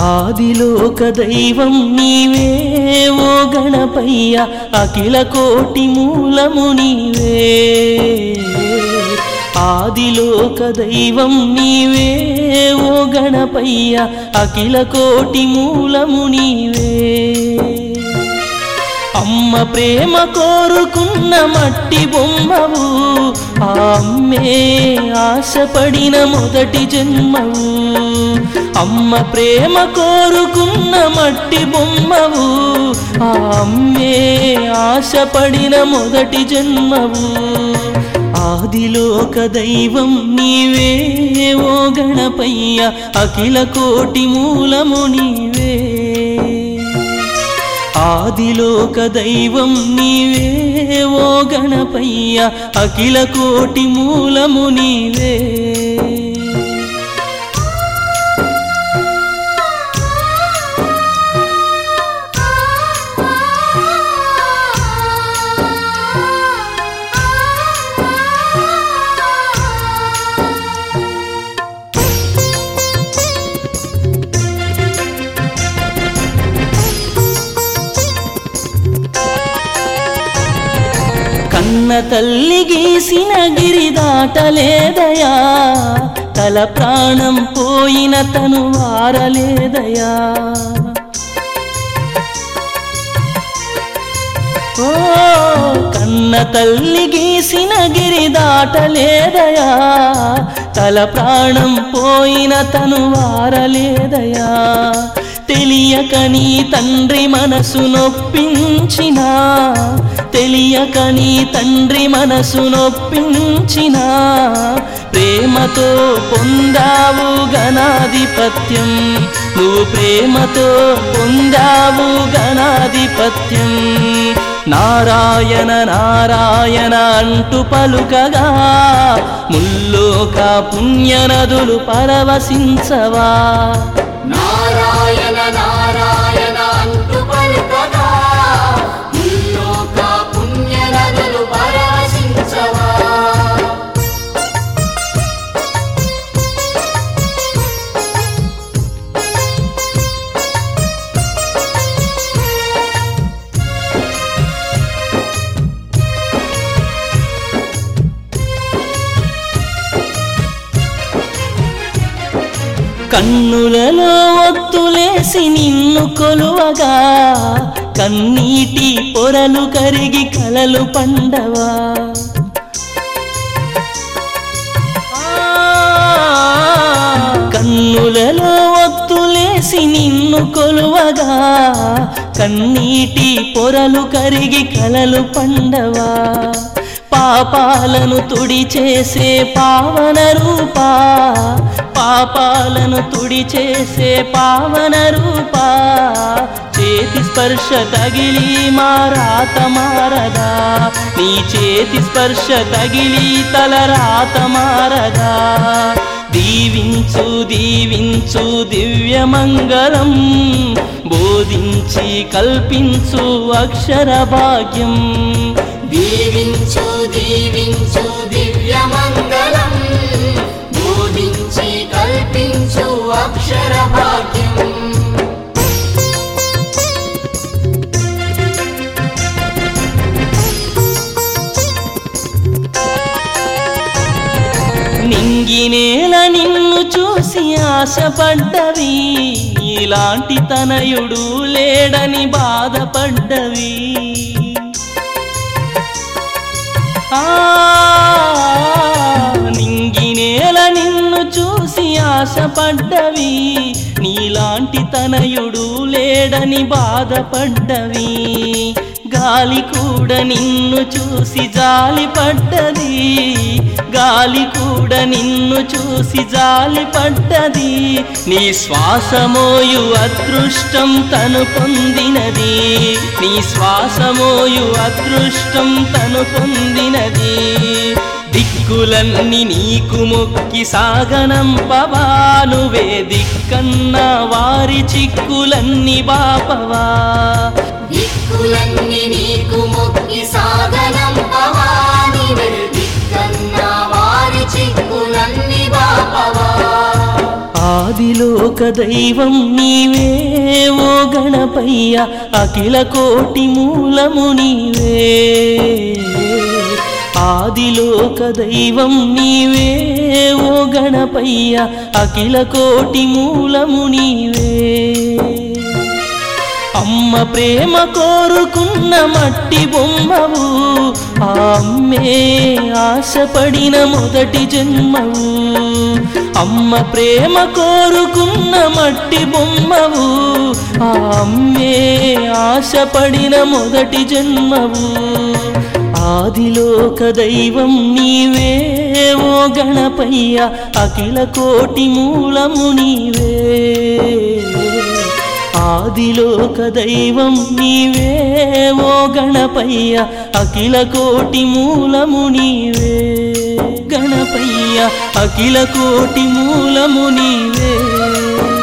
ఆదిలోక దైవం నీవే ఓ గణపయ్య అఖిల కోటి మూలము నీవే ఆదిలోక దైవం నీవే ఓ గణపయ్య అఖిల కోటి మూలము నీవే అమ్మ ప్రేమ కోరుకున్న మట్టి బొమ్మవు ఆ అమ్మే ఆశపడిన మొదటి జన్మవు అమ్మ ప్రేమ కోరుకున్న మట్టి బొమ్మవు ఆ అమ్మే ఆశపడిన మొదటి జన్మవు ఆదిలోక దైవం నీవే ఓ గణపయ్య అఖిల కోటి మూలము నీవే ఆదిలోక దైవం నీవే ఓ గణపయ్య అఖిల కోటి మూలము నీవే కన్న తల్లి గీసిన గిరి దాటలేదయా తల ప్రాణం పోయిన తను వారలేదయా ఓ కన్న తల్లి గీసిన గిరి దాటలేదయా తల ప్రాణం పోయిన తను వారలేదయా తెలియక నీ తండ్రి మనసు నొప్పించిన తెలియక నీ తండ్రి మనసు నొప్పించిన ప్రేమతో పొందావు గణాధిపత్యం నువ్వు ప్రేమతో పొందావు గణాధిపత్యం నారాయణ నారాయణ అంటూ పలుకగా ముల్లోక పుణ్యనదులు పరవశించవా నారాయణ నారాయణ అంటూ పలుకగా ముల్లోక పుణ్యనదులు పరవశించవా కన్నులలో ఒత్తులేసి నిన్ను కొలువగా కన్నీటి పొరలు కరిగి కలలు పండవా కన్నులలో ఒత్తులేసి నిన్ను కొలువగా కన్నీటి పొరలు కరిగి కలలు పండవా పాపాలను తుడి చేసే పావన రూపా పాపాలను తుడి చేసే పావన రూపా చేతి స్పర్శ తగిలి మారాత మారదా నీ చేతి స్పర్శ తగిలి తల రాత మారదా దీవించు దీవించు దివ్యమంగళం బోధించి కల్పించు అక్షర భాగ్యం దీవించు దీవించు దివ్యమంగళం బోధించి కల్పించు అక్షర భాగ్యం నింగినేల నిన్ను చూసి ఆశపడ్డవి ఇలాంటి తనయుడు లేడని బాధపడ్డవి ఆ నింగినేల నిన్ను చూసి ఆశపడ్డవి నీలాంటి తనయుడు లేడని బాధపడ్డవి గాలి కూడా నిన్ను చూసి జాలి పడ్డది గాలి కూడా నిన్ను చూసి జాలి పడ్డది నీ శ్వాసమోయు అదృష్టం తను పొందినది నీ శ్వాసమోయు అదృష్టం తను పొందినది దిక్కులన్నీ నీకు మొక్కి సాగనంపవా నువ్వే దిక్కన్న వారి చిక్కులన్నీ బాపవా దిక్కులన్నీ నీకు మొక్కి సాగనం పవాని దిక్కన్న వారి చిక్కులన్నీ బాపవా ఆదిలోక దైవం నీవే ఓ గణపయ్య అఖిల కోటి మూలము నీవే ఆదిలోక దైవం నీవే ఓ గణపయ్య అఖిల కోటి మూలము నీవే అమ్మ ప్రేమ కోరుకున్న మట్టి బొమ్మవు ఆ అమ్మే ఆశపడిన మొదటి జన్మవు అమ్మ ప్రేమ కోరుకున్న మట్టి బొమ్మవు ఆ అమ్మే ఆశపడిన మొదటి జన్మవు ఆదిలోక దైవం నీవే ఓ గణపయ్య అఖిల కోటి మూలము నీవే ఆదిలోక దైవం నీవే ఓ గణపయ్య అఖిల కోటి మూలము నీవే గణపయ్య అఖిల కోటి మూలము నీవే